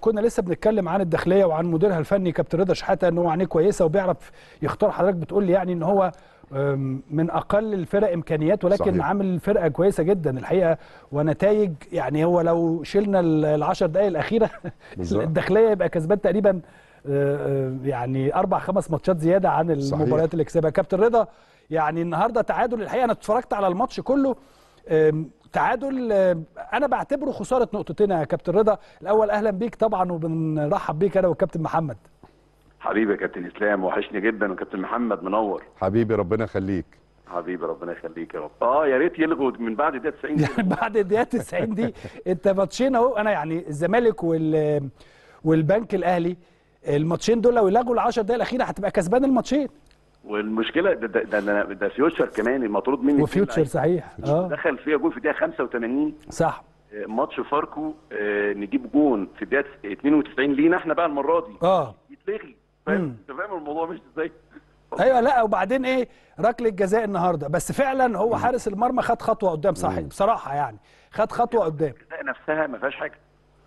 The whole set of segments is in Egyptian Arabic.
كنا لسه بنتكلم عن الداخليه وعن مديرها الفني كابتن رضا شحاته ان هو عينيه كويسه وبيعرف يختار حضرتك بتقول لي يعني ان هو أم، من اقل الفرق امكانيات ولكن صحيح. عامل فرقه كويسه جدا الحقيقه ونتائج يعني هو لو شلنا ال- العشر دقائق الاخيره بالظبط. الداخليه يبقى كسبان تقريبا آه، آه، يعني اربع خمس ماتشات زياده عن صحيح. المباريات اللي كسبها كابتن رضا يعني النهارده تعادل الحقيقه انا اتفرجت على الماتش كله آم، تعادل آم، انا بعتبره خساره نقطتين يا كابتن رضا الاول اهلا بيك طبعا وبنرحب بيك انا والكابتن محمد حبيبي يا كابتن اسلام وحشني جدا وكابتن محمد منور حبيبي ربنا يخليك حبيبي ربنا يخليك يا رب اه يا ريت يلغوا من بعد دقيقه 90 دي. يعني بعد الدقيقه 90 دي انت ماتشين اهو انا يعني الزمالك وال والبنك الاهلي الماتشين دول لو يلغوا ال 10 دقائق الاخيره هتبقى كسبان الماتشين والمشكله ده ده, ده, ده, ده فيوتشر كمان المطرود مني وفيوتشر صحيح اه دخل فيها جول في الدقيقه 85 صح آه، ماتش فاركو آه، نجيب جون في الدقيقه 92 لينا احنا بقى المره دي اه يتلغي فاهم مم. انت فاهم الموضوع مش ازاي ايوه لا وبعدين ايه ركله جزاء النهارده بس فعلا هو حارس المرمى خد خطوه قدام صح بصراحه يعني خد خطوه قدام الجزاء نفسها ما فيهاش حاجه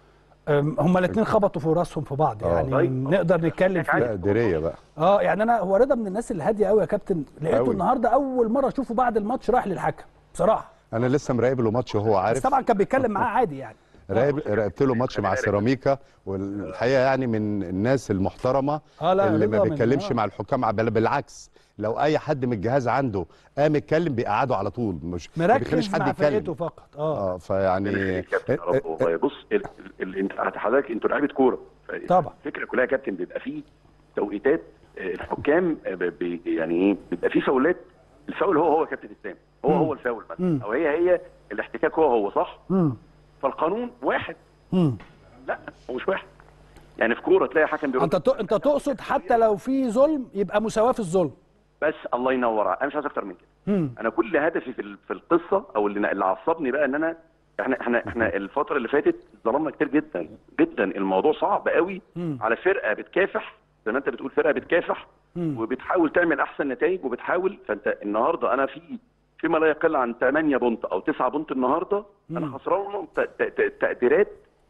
أم، هما الاثنين خبطوا في راسهم في بعض آه. يعني طيب. نقدر نتكلم فيه تقديريه بقى اه يعني انا هو رضا من الناس الهاديه قوي يا كابتن لقيته أوي. النهارده اول مره اشوفه بعد الماتش راح للحكم بصراحه انا لسه مراقب له ماتش وهو بس عارف طبعا كان بيتكلم معاه عادي يعني راقب راقبت له ماتش مع سيراميكا والحقيقه يعني من الناس المحترمه آه لا، اللي ما رضا من- بيتكلمش آه. مع الحكام بل بالعكس لو اي حد من الجهاز عنده قام يتكلم بيقعده على طول مش ما بيخليش مركز حد مع فرقته يتكلم فقط اه اه ربنا فيعني يخليك يا كابتن يا رب والله بص ال- ال- ال- انت حضرتك انتوا لعيبه كوره ف- طبعا. الفكره كلها يا كابتن بيبقى فيه توقيتات آه، الحكام آه، ب- ب- يعني ايه بيبقى فيه فاولات الفاول هو هو كابتن اسلام هو هو الفاول مم. مثلا او هي هي الاحتكاك هو هو صح امم فالقانون واحد امم لا هو مش واحد يعني في كوره تلاقي حكم بيرد انت ت- انت تقصد حتى لو في ظلم يبقى مساواه في الظلم بس الله ينور انا مش عايز اكتر من كده امم انا كل هدفي في ال- في القصه او اللي اللي عصبني بقى ان انا احنا احنا احنا الفتره اللي فاتت ظلمنا كتير جدا جدا الموضوع صعب قوي مم. على فرقه بتكافح زي ما انت بتقول فرقه بتكافح مم. وبتحاول تعمل احسن نتائج وبتحاول فانت النهارده انا في فيما لا يقل عن 8 بونت او 9 بونت النهارده انا مم. خسران ت- ت- ت- تقديرات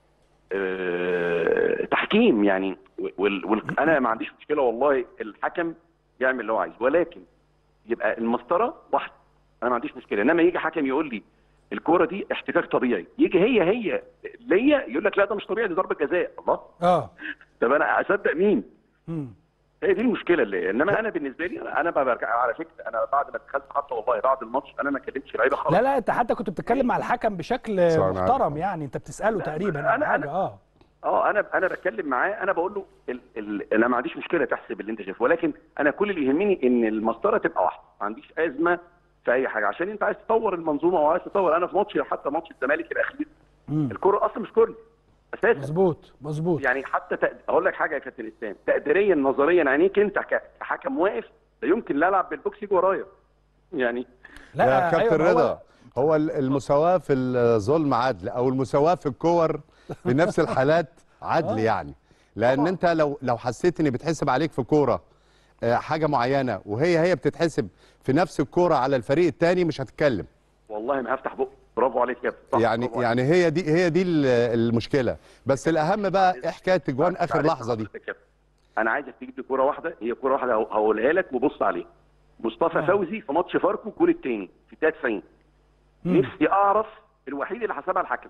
آه، تحكيم يعني وال... وال... انا ما عنديش مشكله والله الحكم يعمل اللي هو عايزه ولكن يبقى المسطره واحده انا ما عنديش مشكله انما يجي حكم يقول لي الكوره دي احتكاك طبيعي يجي هي هي ليا يقول لك لا ده مش طبيعي دي ضربه جزاء الله اه طب انا اصدق مين امم هي دي المشكله اللي انما انا بالنسبه لي انا بقى برجع على فكره انا بعد ما دخلت حتى والله بعد الماتش انا ما كلمتش لعيبه خالص لا لا انت حتى كنت بتتكلم مع الحكم بشكل صح، أنا عارف. محترم يعني انت بتساله تقريبا أنا- عن أنا- حاجه اه اه انا انا بتكلم معاه انا بقول له ال ال انا ما عنديش مشكله تحسب اللي انت شايفه ولكن انا كل اللي يهمني ان المسطره تبقى واحده ما عنديش ازمه في اي حاجه عشان انت عايز تطور المنظومه وعايز تطور انا في ماتش حتى ماتش الزمالك الاخير مم. الكره اصلا مش كورنر اساسا مظبوط مظبوط يعني حتى تق... اقول لك حاجه يا كابتن اسلام تقديريا نظريا عينيك انت ك- كحكم واقف لا يمكن لا العب بالبوكس يجي ورايا يعني يا كابتن ما هو- رضا هو ال- المساواه في الظلم عدل او المساواه في الكور في نفس الحالات عدل يعني لان انت لو لو حسيت ان بتحسب عليك في كوره آه، حاجه معينه وهي هي بتتحسب في نفس الكوره على الفريق الثاني مش هتتكلم والله ما هفتح بقي برافو عليك يا كابتن صح، يعني برافو عليك. يعني هي دي هي دي ال- المشكله بس الاهم بقى ايه حكايه اجوان اخر معلش لحظه دي حضرتك يا كابتن. انا عايزك تجيب لي كوره واحده هي كوره واحده هقو- هقولها لك وبص عليها مصطفى آه. فوزي في ماتش فاركو الجول الثاني في الدقيقه 90 مم. نفسي اعرف الوحيد اللي حسبها الحكم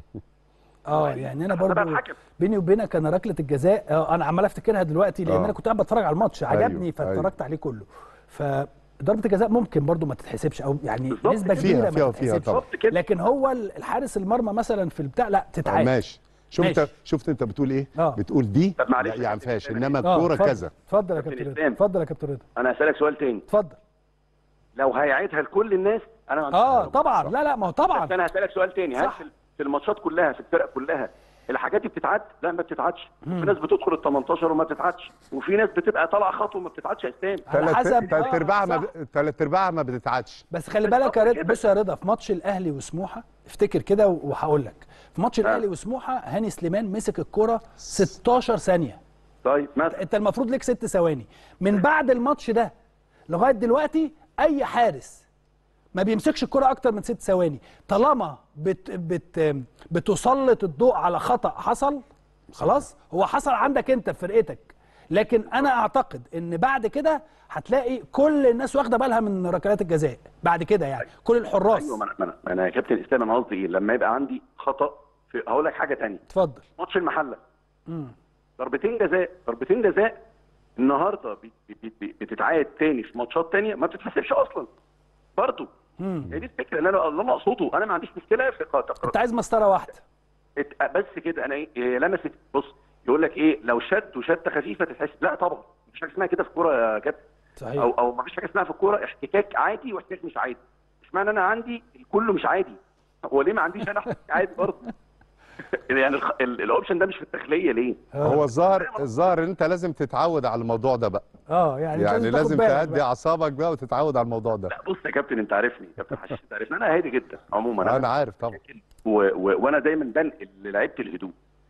اه يعني انا حسبها برضو الحكم. بيني وبينك انا ركله الجزاء آه انا عمال افتكرها دلوقتي لان آه. انا كنت قاعد بتفرج على الماتش أيوه، عجبني فاتفرجت أيوه. عليه كله فضربه الجزاء ممكن برضو ما تتحسبش او يعني بالظبط نسبه كده. كبيره فيها- ما فيها تتحسبش طبعا. بالظبط كده. لكن هو الحارس المرمى مثلا في البتاع لا آه، تتعاد ماشي شوف انت ماشي. شفت انت بتقول ايه آه. بتقول دي طب معلش لا يا يعني كابتن فيهاش إسلام. انما آه، الكوره اتفضل. كذا اتفضل يا كابتن كابتن رضا إسلام. اتفضل يا كابتن رضا انا هسالك سؤال تاني اتفضل لو هيعيدها لكل الناس انا ما عنديش اه مشكلة. طبعا لا لا ما هو بس طبعا انا هسالك سؤال تاني هل صح. في- في الماتشات كلها في الفرق كلها الحاجات دي بتتعد؟ لا ما بتتعدش في ناس بتدخل ال 18 وما بتتعدش وفي ناس بتبقى طالعه خطوه وما بتتعدش يا اسلام على حسب ثلاث آه، ارباعها ما صح. ب- تلات ارباعها ما بتتعادش بس خلي بالك يا بالظبط رضا كده. بص يا رضا في ماتش الاهلي وسموحه افتكر كده وهقول لك في ماتش الاهلي وسموحه هاني سليمان مسك الكره 16 ثانيه طيب مثلا انت المفروض ليك ست ثواني من بعد الماتش ده لغايه دلوقتي اي حارس ما بيمسكش الكره اكتر من ست ثواني طالما بت بت بتسلط الضوء على خطا حصل خلاص هو حصل عندك انت في فرقتك لكن انا اعتقد ان بعد كده هتلاقي كل الناس واخده بالها من ركلات الجزاء بعد كده يعني كل الحراس ايوه ما انا ما انا- ما انا يا كابتن اسلام انا قصدي ايه لما يبقى عندي خطا في هقول لك حاجه تانية اتفضل ماتش المحله مم. ضربتين جزاء ضربتين جزاء النهارده بي- بي- بي- بتتعاد تاني في ماتشات تانية ما بتتحسبش اصلا برضه مم. هي دي الفكره اللي انا اللي انا اقصده انا ما عنديش مشكله في قا- انت عايز مسطره واحده ات- بس كده انا ايه إيه، لمست بص يقول لك ايه لو شد وشده خفيفه تتحسب لا طبعا مفيش حاجه اسمها كده في الكوره يا كابتن صحيح او او مفيش حاجه اسمها في الكوره احتكاك عادي واحتكاك مش عادي اشمعنى انا عندي كله مش عادي هو ليه ما عنديش انا احتكاك عادي برضه يعني الخ- ال- الاوبشن ده مش في التخليه ليه هو الظاهر الظاهر ان انت لازم تتعود على الموضوع ده بقى اه يعني, مش يعني تاخد لازم بالك تهدي بقى. اعصابك بقى وتتعود على الموضوع ده لا بص يا كابتن انت عارفني كابتن حشيش انت عارفني انا هادي جدا عموما انا عارف طبعا و... و... وانا دايما بنقل لعيبه الهدوء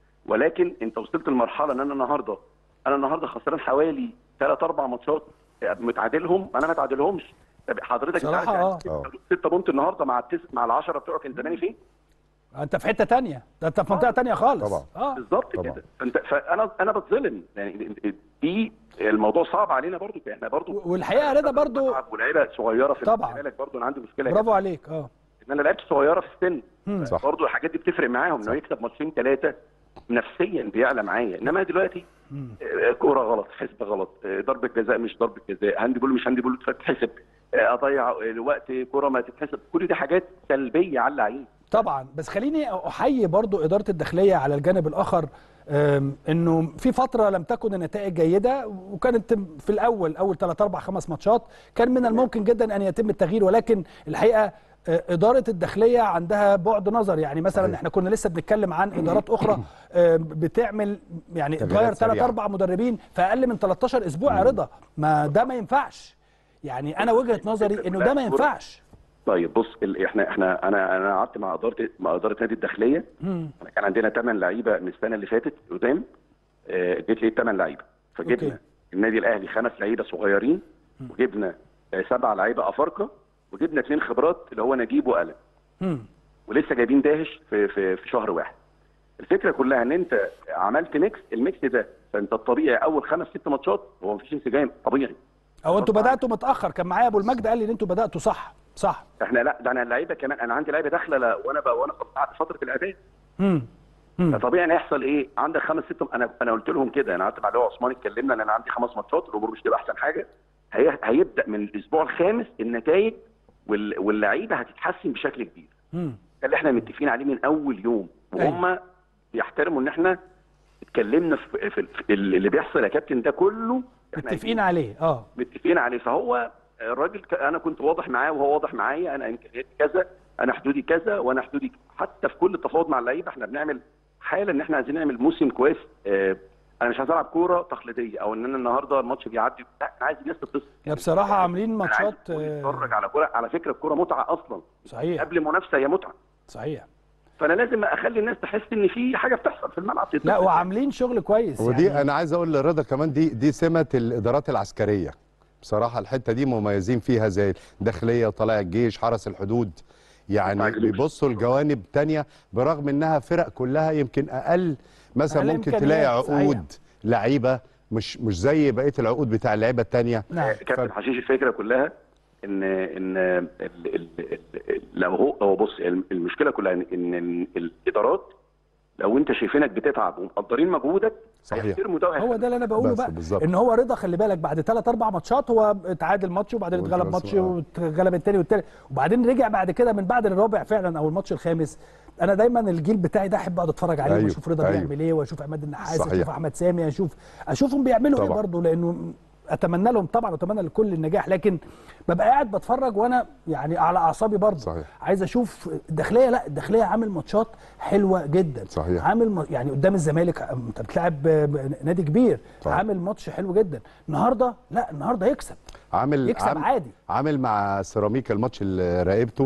ولكن انت وصلت لمرحله ان انا النهارده انا النهارده خسران حوالي ثلاث اربع ماتشات متعادلهم انا ما تعادلهمش طب حضرتك بصراحة انت عارف اه. يعني ستة- ستة بونت النهارده مع التس... مع العشرة بتوعك انت زماني فين؟ انت في حته تانية ده انت في منطقه تانية خالص طبعا. اه بالظبط طبعا. كده فانت فانا انا بتظلم يعني دي الموضوع صعب علينا برضو احنا برضو والحقيقه يا رضا برضو بلعب ولاعيبه صغيره في طبعا. بالك برضو انا عندي مشكله برافو عليك اه ان انا لعبت صغيره في السن مم. صح. برضه الحاجات دي بتفرق معاهم انه يكسب ماتشين ثلاثه نفسيا بيعلى معايا انما دلوقتي آه، كوره غلط حسبه غلط آه، ضربه جزاء مش ضربه جزاء هاند بول مش هاند بول تتحسب آه، اضيع الوقت كوره ما تتحسب كل دي حاجات سلبيه على اللعيب طبعا بس خليني احيي برضو اداره الداخليه على الجانب الاخر أم، انه في فتره لم تكن النتائج جيده وكانت في الاول اول 3 4 5 ماتشات كان من الممكن جدا ان يتم التغيير ولكن الحقيقه آه، اداره الداخليه عندها بعد نظر يعني مثلا احنا كنا لسه بنتكلم عن ادارات اخرى آه، بتعمل يعني تغييرات تغير ثلاث سريعة. اربع مدربين في اقل من 13 اسبوع يا رضا ما ده ما ينفعش يعني انا وجهه نظري انه ده ما ينفعش طيب بص ال- احنا احنا انا انا قعدت مع اداره مع اداره نادي الداخليه مم. احنا كان عندنا ثمان لعيبه من السنه اللي فاتت قدام آه، اديت لي ثمان لعيبه أوكي. فجبنا النادي الاهلي خمس لعيبه صغيرين وجبنا آه، سبع لعيبه افارقه وجبنا اثنين خبرات اللي هو نجيب وقلم مم. ولسه جايبين داهش في في في شهر واحد الفكره كلها ان انت عملت ميكس الميكس ده فانت الطبيعي اول خمس ست ماتشات هو مفيش انسجام طبيعي او انتوا بداتوا متاخر كان معايا ابو المجد قال لي ان انتوا بداتوا صح صح احنا لا ده انا اللعيبه كمان انا عندي لعيبه داخله لا- وانا ب- وانا في فتره الاعداد امم امم فطبيعي ان يحصل ايه عندك خمس ست انا انا قلت لهم كده انا قعدت مع لواء عثمان اتكلمنا ان انا عندي خمس ماتشات الامور مش تبقى احسن حاجه هي هيبدا من الاسبوع الخامس النتائج وال- واللعيبه هتتحسن بشكل كبير امم ده اللي احنا متفقين عليه من اول يوم وهم بيحترموا ان احنا اتكلمنا في, في, في اللي بيحصل يا كابتن ده كله احنا متفقين عليه اه متفقين عليه فهو الراجل ك- انا كنت واضح معاه وهو واضح معايا انا امكانياتي كذا انا حدودي كذا وانا حدودي ك- حتى في كل التفاوض مع اللعيبه احنا بنعمل حاله ان احنا عايزين نعمل موسم كويس اه انا مش عايز العب كوره تقليديه او ان انا النهارده الماتش بيعدي لا انا عايز الناس تتصل يا بصراحه عاملين انا عايز ماتشات الكل آه، يتفرج على كوره على فكره الكوره متعه اصلا صحيح قبل منافسه هي متعه صحيح فانا لازم اخلي الناس تحس ان في حاجه بتحصل في الملعب لا تتصل. وعاملين شغل كويس ودي يعني انا عايز اقول لرضا كمان دي دي سمه الادارات العسكريه بصراحه الحته دي مميزين فيها زي الداخليه وطلائع الجيش حرس الحدود يعني طلائع الجيش. بيبصوا لجوانب تانية برغم انها فرق كلها يمكن اقل مثلا أقل ممكن إمكانيات، تلاقي صحيح. عقود لعيبه مش مش زي بقيه العقود بتاع اللعيبه التانية نعم كابتن حشيش الفكره كلها ان ان ال ال ال لو هو هو بص المشكله كلها ان ان الادارات لو انت شايفينك بتتعب ومقدرين مجهودك صحيح. هيحترموا ده هو ده اللي انا بقوله بس بقى بالظبط. ان هو رضا خلي بالك بعد ثلاث اربع ماتشات هو اتعادل ماتش وبعدين وانت اتغلب بس- ماتش آه. واتغلب التاني والتالت وبعدين رجع بعد كده من بعد الرابع فعلا او الماتش الخامس انا دايما الجيل بتاعي ده احب اقعد اتفرج عليه أيوه، واشوف رضا أيوه. بيعمل ايه واشوف عماد النحاس صحيح. اشوف احمد سامي اشوف اشوفهم بيعملوا ايه طبعا. برضه لانه اتمنى لهم طبعا واتمنى لكل النجاح لكن ببقى قاعد بتفرج وانا يعني على اعصابي برضه صحيح. عايز اشوف الداخليه لا الداخليه عامل ماتشات حلوه جدا صحيح. عامل م- يعني قدام الزمالك انت بتلعب ب- نادي كبير طبعا. عامل ماتش حلو جدا النهارده لا النهارده يكسب عامل يكسب عام- عادي. عامل مع سيراميكا الماتش اللي راقبته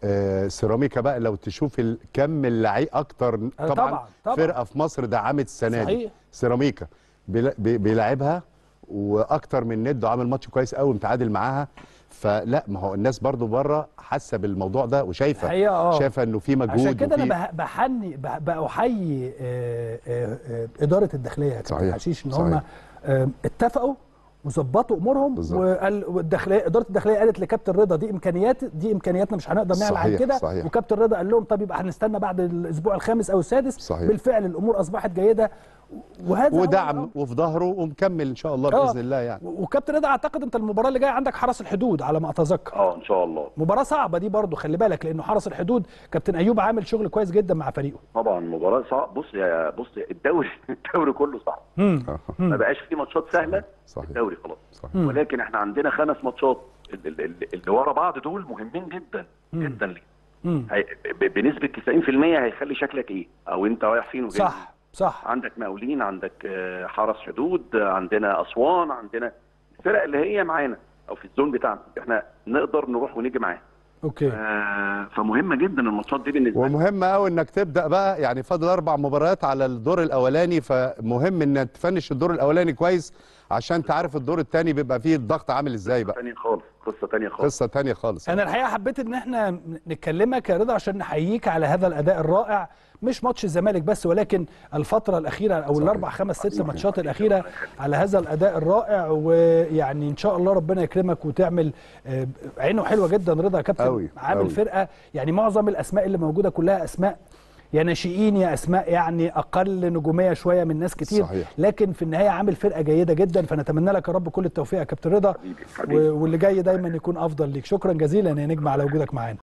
آه سيراميكا بقى لو تشوف ال- كم اللعيب اكتر آه، طبعا, طبعاً، طبعاً. فرقه في مصر دعمت السنه دي صحيح. سيراميكا بيلا- بي- بيلاعبها واكتر من ند وعامل ماتش كويس قوي متعادل معاها فلا ما هو الناس برضو بره حاسه بالموضوع ده وشايفه الحقيقة آه. شايفه انه في مجهود عشان كده وفي- انا بح- بحني بح- بحيي آه، آه، آه، اداره الداخليه يا كابتن صحيح، حشيش ان صحيح. هم آه، اتفقوا وظبطوا امورهم بالظبط. وقال والداخليه اداره الداخليه قالت لكابتن رضا دي امكانيات دي امكانياتنا مش هنقدر نعمل عن صحيح، كده صحيح. وكابتن رضا قال لهم طب يبقى هنستنى بعد الاسبوع الخامس او السادس صحيح. بالفعل الامور اصبحت جيده وهذا هو ودعم الأمر. وفي ظهره ومكمل ان شاء الله آه. باذن الله يعني و- وكابتن رضا اعتقد انت المباراه اللي جايه عندك حرس الحدود على ما اتذكر اه ان شاء الله مباراه صعبه دي برضو خلي بالك لانه حرس الحدود كابتن ايوب عامل شغل كويس جدا مع فريقه طبعا مباراه صعب بص يا بص الدوري الدوري كله صعب مم. ما بقاش في ماتشات سهله صحيح. الدوري خلاص صحيح. ولكن احنا عندنا خمس ماتشات ال- ال- ال- اللي ورا بعض دول مهمين جدا جدا ليه مم. هي- ب- بنسبه 90% هيخلي شكلك ايه او انت رايح فين وجاي صح صح عندك مقاولين عندك آه، حرس حدود آه، عندنا اسوان عندنا الفرق اللي هي معانا او في الزون بتاعنا احنا نقدر نروح ونيجي معاها اوكي آه، فمهمه جدا الماتشات دي بالنسبه لنا ومهم قوي انك تبدا بقى يعني فاضل اربع مباريات على الدور الاولاني فمهم انك تفنش الدور الاولاني كويس عشان تعرف الدور الثاني بيبقى فيه الضغط عامل ازاي بقى تانية خالص قصه تانية خالص قصه تانية خالص انا الحقيقه حبيت ان احنا نكلمك يا رضا عشان نحييك على هذا الاداء الرائع مش ماتش الزمالك بس ولكن الفتره الاخيره او صحيح. الاربع خمس ست صحيح. ماتشات الاخيره على هذا الاداء الرائع ويعني ان شاء الله ربنا يكرمك وتعمل آه، عينه حلوه جدا رضا يا كابتن أوي، عامل أوي. فرقه يعني معظم الاسماء اللي موجوده كلها اسماء يا ناشئين يا اسماء يعني اقل نجوميه شويه من ناس كتير صحيح. لكن في النهايه عامل فرقه جيده جدا فنتمنى لك يا رب كل التوفيق يا كابتن رضا حبيبي حبيبي و- واللي جاي دايما يكون افضل ليك شكرا جزيلا يا نجم على وجودك معانا